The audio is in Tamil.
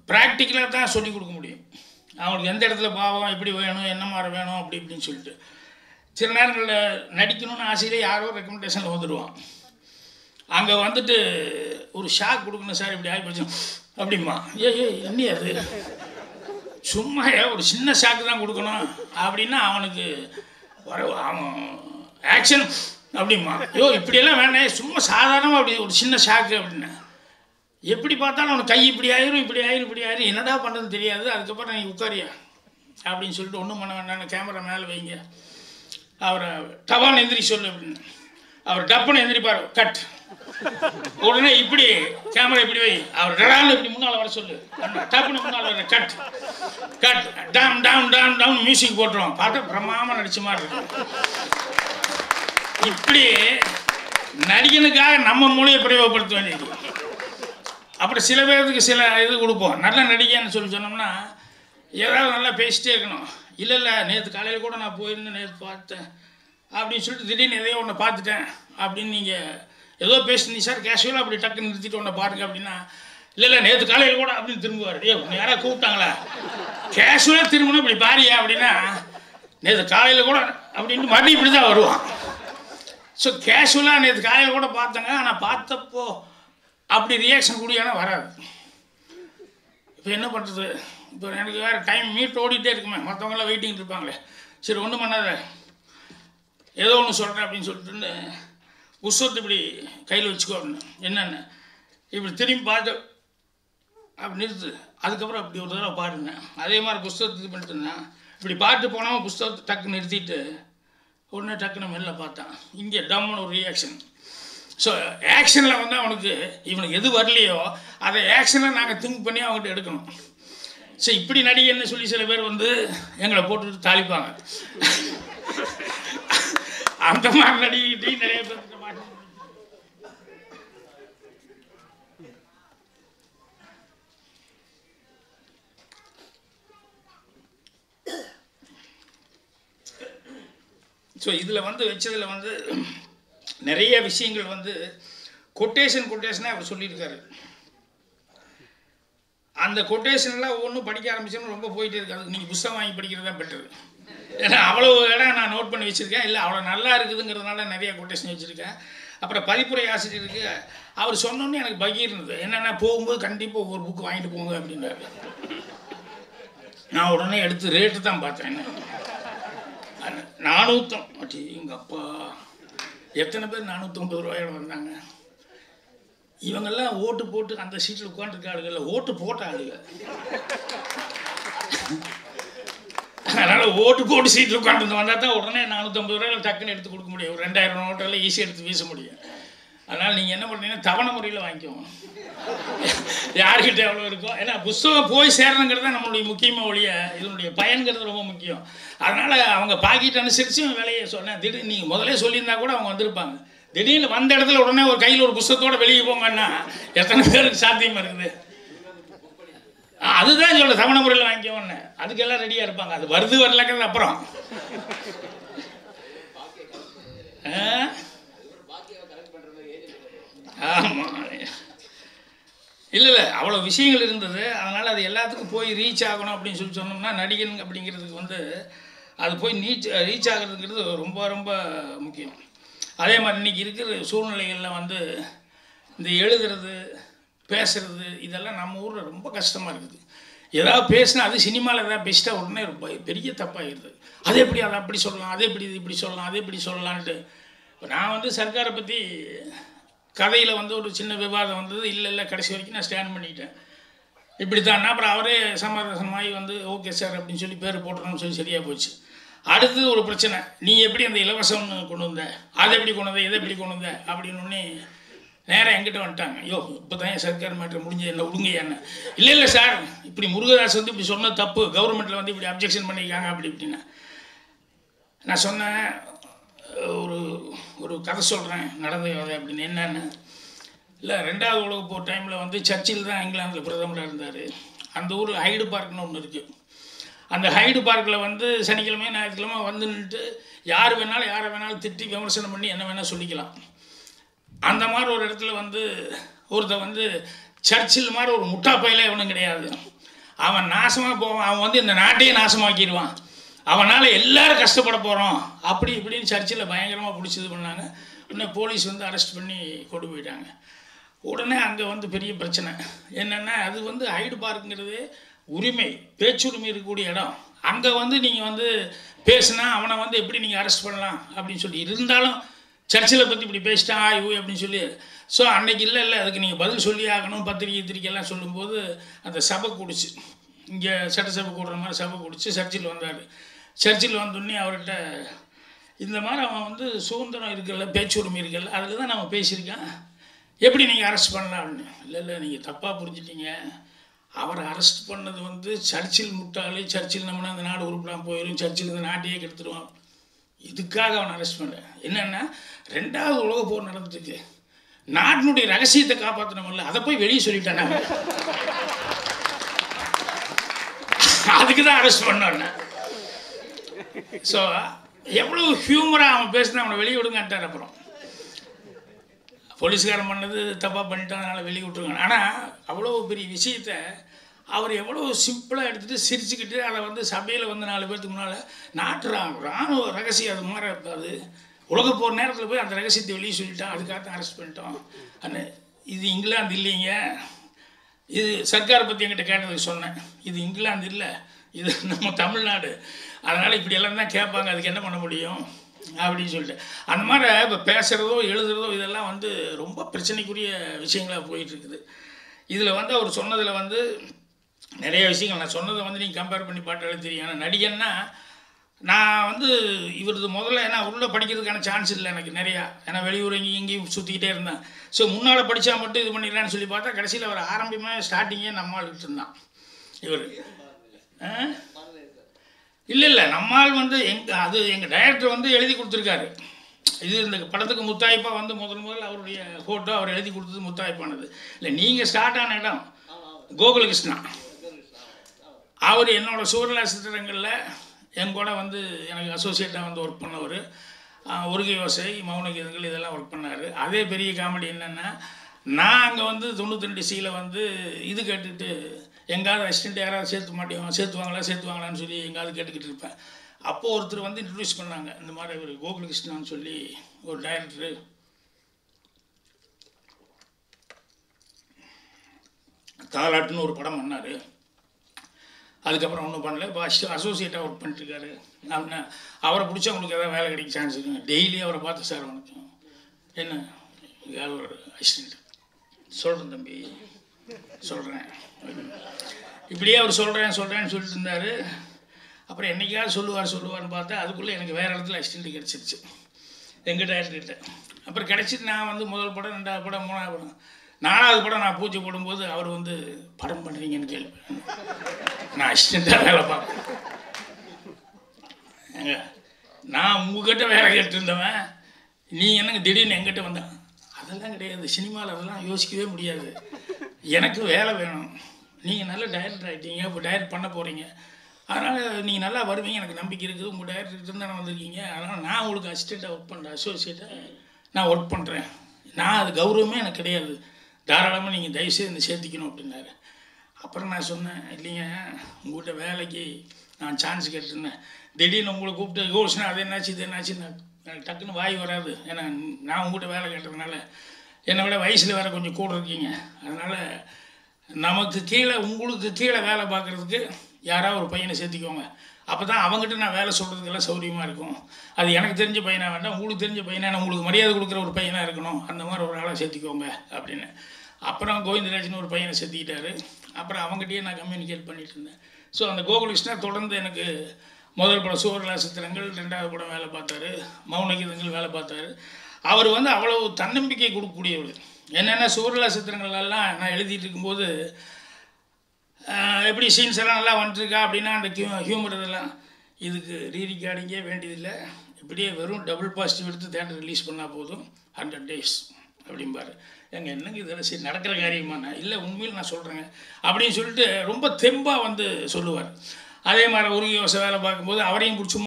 ப்ராக்டிக்கலாக தான் சொல்லிக் கொடுக்க முடியும் அவங்களுக்கு எந்த இடத்துல பாவம் எப்படி வேணும் என்ன மாதிரி வேணும் அப்படி இப்படின்னு சொல்லிட்டு சில நேரங்களில் நடிக்கணும்னு ஆசையிலே யாரோ ரெக்கமெண்டேஷனில் வந்துடுவான் அங்கே வந்துட்டு ஒரு ஷாக் கொடுக்கணும் சார் இப்படி ஆகி போச்சு அப்படிமா ஏ ஏ என்ன அது சும்மா ஏன் ஒரு சின்ன ஷாக்கு தான் கொடுக்கணும் அப்படின்னா அவனுக்கு வர அவன் ஆக்ஷன் அப்படிமா ஐயோ இப்படியெல்லாம் வேணாம் சும்மா சாதாரணமாக அப்படி ஒரு சின்ன ஷாக்கு அப்படின்னா எப்படி பார்த்தாலும் அவனுக்கு கை இப்படி ஆயிரும் இப்படி ஆயிரும் இப்படி ஆயிரும் என்னடா பண்ணுறதுன்னு தெரியாது அதுக்கப்புறம் நீ உட்காரியா அப்படின்னு சொல்லிட்டு ஒன்றும் பண்ண வேண்டாம் கேமரா மேலே வைங்க அவரை டபால் எந்திரி சொல்லு அப்படின்னு அவர் டப்புன்னு எந்திரிப்பார் கட் உடனே இப்படி கேமரா இப்படி வை அவர் டடான்னு இப்படி முன்னால் வர சொல்லு டப்புன்னு முன்னால் வர கட் கட் டாம் டாம் டாம் டாம் மியூசிக் போட்டுருவோம் பார்த்தா பிரமாமல் நடிச்ச மாதிரி இருக்கும் இப்படி நடிகனுக்காக நம்ம மொழியை பிரயோகப்படுத்த வேண்டியது அப்புறம் சில பேருக்கு சில இது கொடுப்போம் நல்ல நடிகன்னு சொல்லி சொன்னோம்னா ஏதாவது நல்லா பேசிட்டே இருக்கணும் இல்லை இல்லை நேற்று காலையில் கூட நான் போயிருந்தேன் நேற்று பார்த்தேன் அப்படின்னு சொல்லிட்டு திடீர்னு எதையோ ஒன்று பார்த்துட்டேன் அப்படின்னு நீங்கள் ஏதோ பேசுனீங்க சார் கேஷுவலாக அப்படி டக்குன்னு நிறுத்திட்டு ஒன்று பாருங்க அப்படின்னா இல்லை இல்லை நேற்று காலையில் கூட அப்படின்னு திரும்புவார் ஏ உன்னை யாராவது கூப்பிட்டாங்களா கேஷுவலாக திரும்பணும் இப்படி பாரியா அப்படின்னா நேற்று காலையில் கூட அப்படின்ட்டு மறுபடியும் இப்படி தான் வருவான் ஸோ கேஷுவலாக நேற்று காலையில் கூட பார்த்தேங்க ஆனால் பார்த்தப்போ அப்படி ரியாக்ஷன் கூடியான வராது இப்போ என்ன பண்ணுறது இப்போ எனக்கு வேறு டைம் மீட் ஓடிட்டே இருக்குமே மற்றவங்களாம் வெயிட்டிங் இருப்பாங்களே சரி ஒன்றும் பண்ணாத ஏதோ ஒன்று சொல்கிறேன் அப்படின்னு சொல்லிட்டு புஸ்தகத்தை இப்படி கையில் வச்சுக்கோ அப்படின்னு என்னென்ன இப்படி திரும்பி பார்த்து அப்படி நிறுத்து அதுக்கப்புறம் அப்படி ஒரு தடவை பாருங்க அதே மாதிரி புஸ்தகத்தை இது பண்ணிட்டு இருந்தேன் இப்படி பாட்டு போனவன் புஸ்தகத்தை டக்கு நிறுத்திட்டு உடனே டக்குன்னு மெல்ல பார்த்தான் இங்கே டம்னு ஒரு ரியாக்ஷன் ஸோ ஆக்ஷனில் வந்து அவனுக்கு இவனுக்கு எது வரலையோ அதை ஆக்ஷனில் நாங்கள் திங்க் பண்ணி அவங்ககிட்ட எடுக்கணும் ஸோ இப்படி நடிகன்னு சொல்லி சில பேர் வந்து எங்களை போட்டுட்டு தாளிப்பாங்க அந்த மாதிரி நடிகிட்டையும் நிறைய பேர் மாட்டி ஸோ இதில் வந்து வச்சதில் வந்து நிறைய விஷயங்கள் வந்து கொட்டேஷன் கொட்டேஷனாக அவர் சொல்லியிருக்காரு அந்த கொட்டேஷன்லாம் ஒவ்வொன்றும் படிக்க ஆரம்பிச்சோன்னு ரொம்ப போயிட்டே இருக்கு அதுக்கு நீங்கள் புஸ்தகம் வாங்கி படிக்கிறது தான் பெட்டர் ஏன்னா அவ்வளோ இடம் நான் நோட் பண்ணி வச்சுருக்கேன் இல்லை அவ்வளோ நல்லா இருக்குதுங்கிறதுனால நிறைய கொட்டேஷன் வச்சுருக்கேன் அப்புறம் பதிப்புரை ஆசிரியருக்கு அவர் சொன்னோன்னே எனக்கு பகீர் இருந்தது என்னென்னா போகும்போது கண்டிப்பாக ஒவ்வொரு புக்கு வாங்கிட்டு போங்க அப்படின்னாரு நான் உடனே எடுத்து ரேட்டு தான் பார்த்தேன் என்ன நானூத்தம் அடி எங்கள் அப்பா எத்தனை பேர் நானூற்றம்பது ரூபாயோட வந்தாங்க இவங்கெல்லாம் ஓட்டு போட்டு அந்த சீட்டில் உட்காந்துருக்க ஆளுகள்ல ஓட்டு போட்ட ஆளுங்க அதனால் ஓட்டு போட்டு சீட்டில் உட்காந்து வந்தால் தான் உடனே நானூற்றம்பது ரூபாயில் டக்குன்னு எடுத்து கொடுக்க முடியும் ஒரு ரெண்டாயிரம் நோட்டெல்லாம் ஈஸியாக எடுத்து வீச முடியும் அதனால் நீங்கள் என்ன பண்ணுறீங்கன்னா தவணை முறையில் வாங்கிக்கோங்க யார்கிட்ட எவ்வளோ இருக்கோ ஏன்னா புஸ்தகம் போய் சேரணுங்கிறது தான் நம்மளுடைய முக்கியமாக ஒழிய இதனுடைய பயன்கிறது ரொம்ப முக்கியம் அதனால் அவங்க பாக்கெட் அனுசரித்து விலையை சொன்னேன் திடீர்னு நீங்கள் முதலே சொல்லியிருந்தா கூட அவங்க வந்திருப்பாங்க திடீர்னு வந்த இடத்துல உடனே ஒரு கையில் ஒரு புஸ்தகத்தோட வெளியே போங்கன்னா எத்தனை பேருக்கு சாத்தியமாக இருக்குது ஆ, அதுதான் சொல்ல தவணை முறையில் வாங்கிக்கோன்னு அதுக்கெல்லாம் ரெடியாக இருப்பாங்க அது வருது வரலங்கிறது அப்புறம் ஆ? ஆமாம் இல்லை இல்லை அவ்வளோ விஷயங்கள் இருந்தது அதனால் அது எல்லாத்துக்கும் போய் ரீச் ஆகணும் அப்படின்னு சொல்லி சொன்னோம்னா நடிகன் அப்படிங்கிறதுக்கு வந்து அது போய் நீச் ரீச் ஆகுறதுங்கிறது ரொம்ப ரொம்ப முக்கியம் அதே மாதிரி இன்றைக்கி இருக்கிற சூழ்நிலைகளில் வந்து இந்த எழுதுறது பேசுறது இதெல்லாம் நம்ம ஊரில் ரொம்ப கஷ்டமாக இருக்குது ஏதாவது பேசினா அது சினிமாவில் ஏதாவது பேசிட்டா உடனே ரொம்ப பெரிய தப்பாகிடுது அது எப்படி அதை அப்படி சொல்லலாம் அது எப்படி இது இப்படி சொல்லலாம் அது எப்படி சொல்லலான்ட்டு இப்போ நான் வந்து சர்க்காரை பற்றி கதையில் வந்து ஒரு சின்ன விவாதம் வந்தது இல்லை இல்லை கடைசி வரைக்கும் நான் ஸ்டாண்ட் பண்ணிட்டேன் இப்படி தான் அப்புறம் அவரே சமாதானமாகி வந்து ஓகே சார் அப்படின்னு சொல்லி பேர் போட்டுறோம்னு சொல்லி சரியாக போச்சு அடுத்தது ஒரு பிரச்சனை நீ எப்படி அந்த இலவசம்னு கொண்டு வந்த அதை எப்படி கொண்டு வந்த இதை எப்படி கொண்டு வந்த அப்படின்னு ஒன்னே நேராக என்கிட்ட வந்துட்டாங்க ஐயோ இப்போ தான் என் சர்க்கார் மேட்ரு முடிஞ்சது என்ன விடுங்க என்ன இல்லை இல்லை சார் இப்படி முருகதாஸ் வந்து இப்படி சொன்னது தப்பு கவர்மெண்ட்டில் வந்து இப்படி அப்ஜெக்ஷன் பண்ணியிருக்காங்க அப்படி இப்படின்னு நான் சொன்னேன் ஒரு ஒரு கதை சொல்கிறேன் நடந்த கதை அப்படின்னு என்னென்னு இல்லை ரெண்டாவது உலக போர் டைமில் வந்து சர்ச்சில் தான் இங்கிலாந்தில் பிரதமராக இருந்தார் அந்த ஊரில் ஹைடு பார்க்னு ஒன்று இருக்குது அந்த ஹைடு பார்க்கில் வந்து சனிக்கிழமை ஞாயிற்றுக்கிழமை வந்து நின்றுட்டு யார் வேணாலும் யாரை வேணாலும் திட்டி விமர்சனம் பண்ணி என்ன வேணால் சொல்லிக்கலாம் அந்த மாதிரி ஒரு இடத்துல வந்து ஒருத்தன் வந்து சர்ச்சில் மாதிரி ஒரு முட்டா பையில எவனும் கிடையாது அவன் நாசமாக போவான் அவன் வந்து இந்த நாட்டையே நாசமாக்கிடுவான் அவனால் எல்லாரும் கஷ்டப்பட போகிறோம் அப்படி இப்படின்னு சர்ச்சில் பயங்கரமாக பிடிச்சி இது பண்ணாங்க உடனே போலீஸ் வந்து அரெஸ்ட் பண்ணி கொண்டு போயிட்டாங்க உடனே அங்கே வந்து பெரிய பிரச்சனை என்னென்னா அது வந்து ஹைடு பார்க்குங்கிறது உரிமை பேச்சுரிமை இருக்கக்கூடிய இடம் அங்கே வந்து நீங்கள் வந்து பேசுனா அவனை வந்து எப்படி நீங்கள் அரெஸ்ட் பண்ணலாம் அப்படின்னு சொல்லி இருந்தாலும் சர்ச்சில் பற்றி இப்படி பேசிட்டான் ஆய்வு அப்படின்னு சொல்லி ஸோ அன்னைக்கு இல்லை இல்லை அதுக்கு நீங்கள் பதில் சொல்லி ஆகணும் பத்திரிக்கை திரிக்கைலாம் சொல்லும்போது அந்த சபை கூடிச்சு இங்கே சட்டசபை கூடுற மாதிரி சபை கூடிச்சு சர்ச்சில் வந்தார் சர்ச்சில் வந்தோடனே அவர்கிட்ட இந்த மாதிரி அவன் வந்து சுதந்திரம் இருக்குல்ல பேச்சுரிமை இருக்குல்ல அதில் தான் நம்ம பேசியிருக்கேன் எப்படி நீங்கள் அரெஸ்ட் பண்ணலாம் அப்படின்னு இல்லை இல்லை நீங்கள் தப்பாக புரிஞ்சிட்டீங்க அவரை அரெஸ்ட் பண்ணது வந்து சர்ச்சில் முட்டாளு சர்ச்சில் நம்மனா அந்த நாடு உருப்படாம போயிடும் சர்ச்சில் இந்த நாட்டையே கெடுத்துருவான் இதுக்காக அவனை அரெஸ்ட் பண்ணேன் என்னென்னா ரெண்டாவது உலக போர் நடந்துருக்கு நாட்டினுடைய ரகசியத்தை காப்பாற்றணும்ல அதை போய் வெளியே சொல்லிட்டானே அவன். அதுக்கு தான் அரெஸ்ட் பண்ணோன்னே ஸோ எவ்வளோ ஹியூமராக அவன் பேசினா அவனை வெளியே விடுங்கன்ட்டார் அப்புறம் போலீஸ்காரன் பண்ணது தப்பாக பண்ணிட்டான் அதனால் வெளியே விட்டுருங்க ஆனால் அவ்வளோ பெரிய விஷயத்த அவர் எவ்வளோ சிம்பிளாக எடுத்துகிட்டு சிரிச்சுக்கிட்டு அதை வந்து சபையில் வந்து நாலு பேர்த்துக்கு முன்னால் நாட்டு ரா ராணுவ ரகசியம் அது மாதிரி அது உலக போகிற நேரத்தில் போய் அந்த ரகசியத்தை வெளியே சொல்லிட்டான் அதுக்காக தான் அரெஸ்ட் பண்ணிட்டோம் அண்ணே இது இங்கிலாந்து இல்லைங்க இது சர்க்கார் பற்றி என்கிட்ட கேட்டதுக்கு சொன்னேன் இது இங்கிலாந்து இல்லை இது நம்ம தமிழ்நாடு அதனால் இப்படியெல்லாம் தான் கேட்பாங்க அதுக்கு என்ன பண்ண முடியும் அப்படின்னு சொல்லிட்டு அந்த மாதிரி இப்போ பேசுகிறதோ எழுதுறதோ இதெல்லாம் வந்து ரொம்ப பிரச்சனைக்குரிய விஷயங்களாக போயிட்டு இருக்குது இதில் வந்து அவர் சொன்னதில் வந்து நிறைய விஷயங்கள் நான் சொன்னதை வந்து நீங்கள் கம்பேர் பண்ணி பார்த்தாலே தெரியும் ஆனால் நடிகன்னா நான் வந்து இவரது முதல்ல ஏன்னா உள்ளே படிக்கிறதுக்கான சான்ஸ் இல்லை எனக்கு நிறையா ஏன்னா வெளியூர் எங்கேயும் இங்கேயும் சுற்றிக்கிட்டே இருந்தேன் ஸோ முன்னால் படித்தா மட்டும் இது பண்ணிடலான்னு சொல்லி பார்த்தா கடைசியில் அவர் ஆரம்பமே ஸ்டார்டிங்கே நம்மால் இருந்தான் இவர் இல்லை இல்லை நம்மால் வந்து எங்க அது எங்கள் டைரக்டர் வந்து எழுதி கொடுத்துருக்காரு இது இந்த படத்துக்கு முத்தாய்ப்பா வந்து முதல் முதல்ல அவருடைய ஃபோட்டோ அவர் எழுதி கொடுத்தது முத்தாய்ப்பானது இல்லை நீங்கள் ஸ்டார்ட் ஆன இடம் கோகுலகிருஷ்ணா அவர் என்னோட சூரலா சித்திரங்களில் என் கூட வந்து எனக்கு அசோசியேட்டாக வந்து ஒர்க் பண்ணவர் உருகை யோசை மௌன கீதங்கள் இதெல்லாம் ஒர்க் பண்ணார் அதே பெரிய காமெடி என்னென்னா நான் அங்கே வந்து தொண்ணூற்றி ரெண்டு சியில் வந்து இது கேட்டுட்டு எங்காவது அசிஸ்டண்ட் யாராவது சேர்த்து மாட்டேன் சேர்த்துவாங்களா சேர்த்துவாங்களான்னு சொல்லி எங்காவது கேட்டுக்கிட்டு இருப்பேன் அப்போது ஒருத்தர் வந்து இன்ட்ரடியூஸ் பண்ணாங்க இந்த மாதிரி ஒரு கோகுலகிருஷ்ணான்னு சொல்லி ஒரு டைரக்டரு தாலாட்டுன்னு ஒரு படம் பண்ணார் அதுக்கப்புறம் ஒன்றும் பண்ணல இப்போ அஸ் அசோசியேட்டாக ஒர்க் பண்ணிட்டுருக்காரு அப்படின்னா அவரை பிடிச்சா உங்களுக்கு ஏதாவது வேலை கிடைக்க சான்ஸ் இருக்குங்க டெய்லி அவரை பார்த்து சார் வணக்கம் என்ன ஏதாவது ஒரு அசிஸ்டண்ட் சொல்கிறேன் தம்பி சொல்கிறேன் இப்படியே அவர் சொல்கிறேன் சொல்கிறேன்னு சொல்லிட்டு இருந்தார் அப்புறம் என்னைக்காவது சொல்லுவார் சொல்லுவார்னு பார்த்தா அதுக்குள்ளே எனக்கு வேறு இடத்துல அசிஸ்டண்ட் கிடச்சிருச்சு எங்கள் டேரக்டர்கிட்ட அப்புறம் கிடச்சிட்டு நான் வந்து முதல் படம் ரெண்டாவது படம் மூணாவது படம் நாலாவது படம் நான் பூஜை போடும்போது அவர் வந்து படம் பண்ணுறீங்கன்னு கேள்வி நான் அசிஸ்டண்ட்டாக வேலை பார்ப்பேன் ஏங்க நான் உங்ககிட்ட வேலை கேட்டுருந்தவன் நீ என்னங்க திடீர்னு எங்கிட்ட வந்தேன் அதெல்லாம் கிடையாது சினிமாவில் அதெல்லாம் யோசிக்கவே முடியாது எனக்கு வேலை வேணும் நீங்கள் நல்ல டைரக்டர் ஆகிட்டீங்க இப்போ டைரக்ட் பண்ண போகிறீங்க அதனால் நீங்கள் நல்லா வருவீங்க எனக்கு நம்பிக்கை இருக்குது உங்கள் டைரக்டர் தானே வந்திருக்கீங்க அதனால் நான் உங்களுக்கு அசிஸ்டண்ட்டாக ஒர்க் பண்ணுறேன் அசோசியேட்டாக நான் ஒர்க் பண்ணுறேன் நான் அது கௌரவமே எனக்கு கிடையாது தாராளமாக நீங்கள் தயவுசெய்து என்னை சேர்த்திக்கணும் அப்படின்னாரு அப்புறம் நான் சொன்னேன் இல்லைங்க உங்கள்கிட்ட வேலைக்கு நான் சான்ஸ் கேட்டிருந்தேன் திடீர்னு உங்களை கூப்பிட்டு யோசனை அது என்னாச்சு இது என்னாச்சு நான் எனக்கு டக்குன்னு வாய் வராது ஏன்னா நான் உங்கள்கிட்ட வேலை கேட்டதுனால என்னை விட வயசில் வேறு கொஞ்சம் கூட இருக்கீங்க அதனால் நமக்கு கீழே உங்களுக்கு கீழே வேலை பார்க்குறதுக்கு யாராவது ஒரு பையனை சேர்த்திக்கோங்க அப்போ தான் அவங்ககிட்ட நான் வேலை சொல்கிறதுக்கெல்லாம் சௌரியமாக இருக்கும் அது எனக்கு தெரிஞ்ச பையனாக வேண்டாம் உங்களுக்கு தெரிஞ்ச பையனா உங்களுக்கு மரியாதை கொடுக்குற ஒரு பையனாக இருக்கணும் அந்த மாதிரி ஒரு ஆளை சேர்த்திக்கோங்க அப்படின்னு அப்புறம் கோவிந்தராஜன் ஒரு பையனை சேர்த்திக்கிட்டாரு அப்புறம் அவங்ககிட்டயே நான் கம்யூனிகேட் பண்ணிட்டு இருந்தேன் ஸோ அந்த கோகுலகிருஷ்ணா தொடர்ந்து எனக்கு முதல் படம் சூரலா சித்திரங்கள் ரெண்டாவது படம் வேலை பார்த்தாரு மௌன கீதங்கள் வேலை பார்த்தாரு அவர் வந்து அவ்வளவு தன்னம்பிக்கை கொடுக்கக்கூடியவர் என்னென்ன சூரலா சித்திரங்கள்லாம் நான் எழுதிட்டு இருக்கும்போது ஆஹ், எப்படி சீன்ஸ் எல்லாம் நல்லா வந்துட்டுருக்கா அப்படின்னா அந்த ஹியூமர் இதெல்லாம் இதுக்கு ரீ ரெக்கார்டிங்கே வேண்டியதில்லை இப்படியே வெறும் டபுள் பாசிட்டிவ் எடுத்து தேட்டர் ரிலீஸ் பண்ணால் போதும் ஹண்ட்ரட் டேஸ் அப்படிம்பாரு எங்க என்னங்க இதெல்லாம் சரி நடக்கிற காரியமா நான் இல்லை உண்மையில் நான் சொல்கிறேங்க அப்படின்னு சொல்லிட்டு ரொம்ப தெம்பாக வந்து சொல்லுவார் அதே மாதிரி உருகி யோசை வேலை பார்க்கும்போது அவரையும் பிடிச்சி